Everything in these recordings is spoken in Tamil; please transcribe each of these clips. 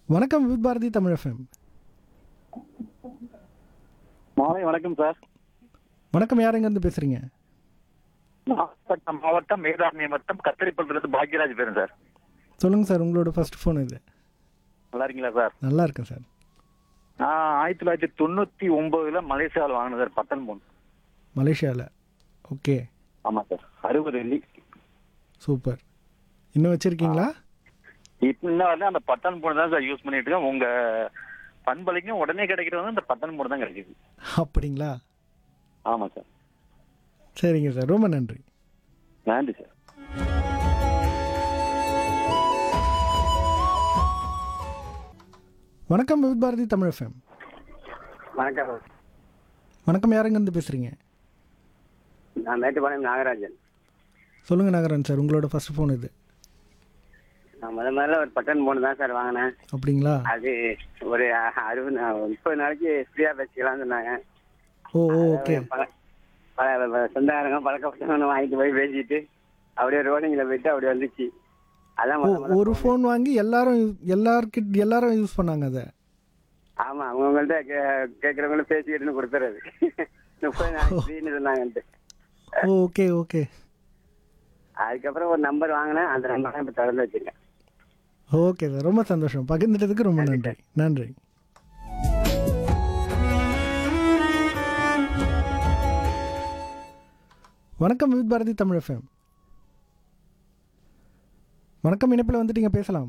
வணக்கம் வித் பாரதி தமிழ் எஃப்எம் மாலை வணக்கம் சார் வணக்கம் யார் எங்கேருந்து பேசுகிறீங்க நாகப்பட்டினம் மாவட்டம் வேதாரண்ய வட்டம் கத்தரிப்பள்ளிலிருந்து பாக்யராஜ் பேரும் சார் சொல்லுங்கள் சார் உங்களோட ஃபர்ஸ்ட் ஃபோன் இது நல்லா இருக்கீங்களா சார் நல்லா இருக்கேன் சார் நான் ஆயிரத்தி தொள்ளாயிரத்தி தொண்ணூத்தி ஒன்பதுல மலேசியாவில் வாங்கினேன் சார் பட்டன் போன் மலேசியாவில் ஓகே ஆமா சார் அறுபது வெள்ளி சூப்பர் இன்னும் வச்சுருக்கீங்களா இப்ப இன்ன வரல அந்த பட்டன் போன் தான் சார் யூஸ் பண்ணிட்டு இருக்கேன் உங்க பண்பலைக்கும் உடனே கிடைக்கிறது வந்து இந்த பட்டன் போன் தான் கிடைக்குது அப்படிங்களா ஆமா சார் சரிங்க சார் ரொம்ப நன்றி நன்றி சார் வணக்கம் வித் பாரதி தமிழ் எஃப்எம் வணக்கம் வணக்கம் யார் எங்கேருந்து பேசுகிறீங்க நான் மேட்டுப்பாளையம் நாகராஜன் சொல்லுங்கள் நாகரன் சார் உங்களோட ஃபர்ஸ்ட் ஃபோன் இது நான் முத முதல்ல ஒரு பட்டன் போன் தான் சார் வாங்கினேன் அப்படிங்களா அது ஒரு அறுபது நா- முப்பது நாளைக்கு ஃப்ரீயாக பேசிக்கலாம்னு சொன்னாங்க ஓ ஓ ஓகே பல பல பல சொந்தக்காரங்க பழக்கப்பட்டவங்க வாங்கிட்டு போய் பேசிட்டு அப்படியே ரோடிங்கில் போயிட்டு அப்படியே வந்துச்சு அதான் ஓ முத முதல்ல ஒரு ஃபோன் வாங்கி எல்லாரும் எல்லார்கிட்ட எல்லாரும் யூஸ் பண்ணாங்க அதை ஆமாம் அவங்கள்ட்ட கே கேட்குறவங்களும் பேசிக்கிட்டுன்னு கொடுத்துறது முப்பது நாளைக்கு ஃப்ரீன்னு சொன்னாங்கன்ட்டு ஓ ஓகே ஓகே அதுக்கப்புறம் ஒரு நம்பர் வாங்கினேன் அந்த நம்பர் தான் இப்போ திறந்து வச்சிருக்கேன் ஓகே சார் ரொம்ப சந்தோஷம் பகிர்ந்துட்டதுக்கு ரொம்ப நன்றி நன்றி வணக்கம் வித் பாரதி தமிழ் எஃப்எம் வணக்கம் இணைப்பில் வந்துட்டீங்க பேசலாம்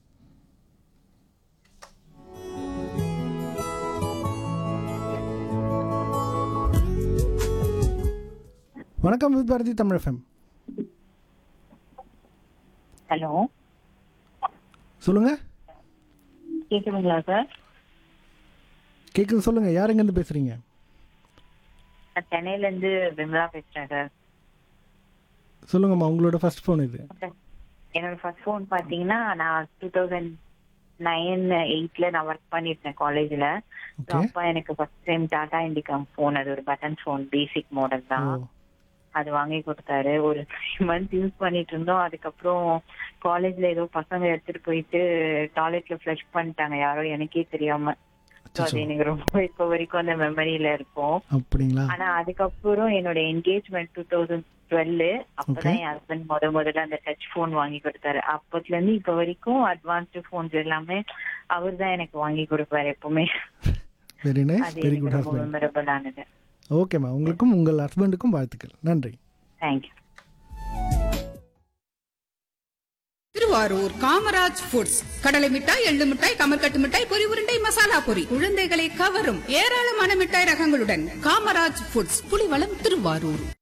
வணக்கம் with Bharathi Tamil FM hello சொல்லுங்க கேக்குதுங்களா சார் கேக்குது சொல்லுங்க யார் எங்கேருந்து பேசுறீங்க நான் சென்னையில இருந்து விமலா பேசுறேன் சார் சொல்லுங்கம்மா உங்களோட ஃபர்ஸ்ட் ஃபோன் இது என்னோட ஃபர்ஸ்ட் ஃபோன் பாத்தீங்கன்னா நான் டூ தௌசண்ட் நைன் எயிட்ல நான் ஒர்க் பண்ணிருந்தேன் காலேஜ்ல ஓகே அப்பா எனக்கு first time Tata Indicom phone அது ஒரு button phone basic model oh தான் அது வாங்கி கொடுத்தாரு ஒரு த்ரீ மந்த்ஸ் யூஸ் பண்ணிட்டு இருந்தோம் அதுக்கப்புறம் காலேஜ்ல ஏதோ பசங்க எடுத்துட்டு போயிட்டு டாய்லெட்ல ஃபிளஷ் பண்ணிட்டாங்க யாரோ எனக்கே தெரியாம So, அது அச்சச்சோ. எனக்கு ரொம்ப இப்போ வரைக்கும் அந்த மெமரியில இருக்கும் அப்படிங்களா ஆனா அதுக்கப்புறம் என்னோட என்கேஜ்மெண்ட் டூ தௌசண்ட் டுவெல் அப்பதான் என் ஹஸ்பண்ட் முத முதல்ல அந்த டச் போன் வாங்கி கொடுத்தாரு அப்பத்துல இருந்து இப்ப வரைக்கும் அட்வான்ஸ்டு போன்ஸ் எல்லாமே அவர் தான் எனக்கு வாங்கி கொடுப்பாரு எப்பவுமே வெரி நைஸ் அது வெரி எனக்கு குட் ரொம்ப ஹஸ்பண்ட் மெமரபிள் ஆனது ஓகேம்மா உங்களுக்கும் உங்கள் ஹஸ்பண்டுக்கும் வாழ்த்துக்கள் நன்றி தேங்க்யூ திருவாரூர் காமராஜ் ஃபுட்ஸ் கடலை மிட்டாய் எள்ளு மிட்டாய் கமர்கட்டு மிட்டாய் பொரி உருண்டை மசாலா பொரி குழந்தைகளை கவரும் ஏராளமான மிட்டாய் ரகங்களுடன் காமராஜ் ஃபுட்ஸ் புலிவளம் திருவாரூர்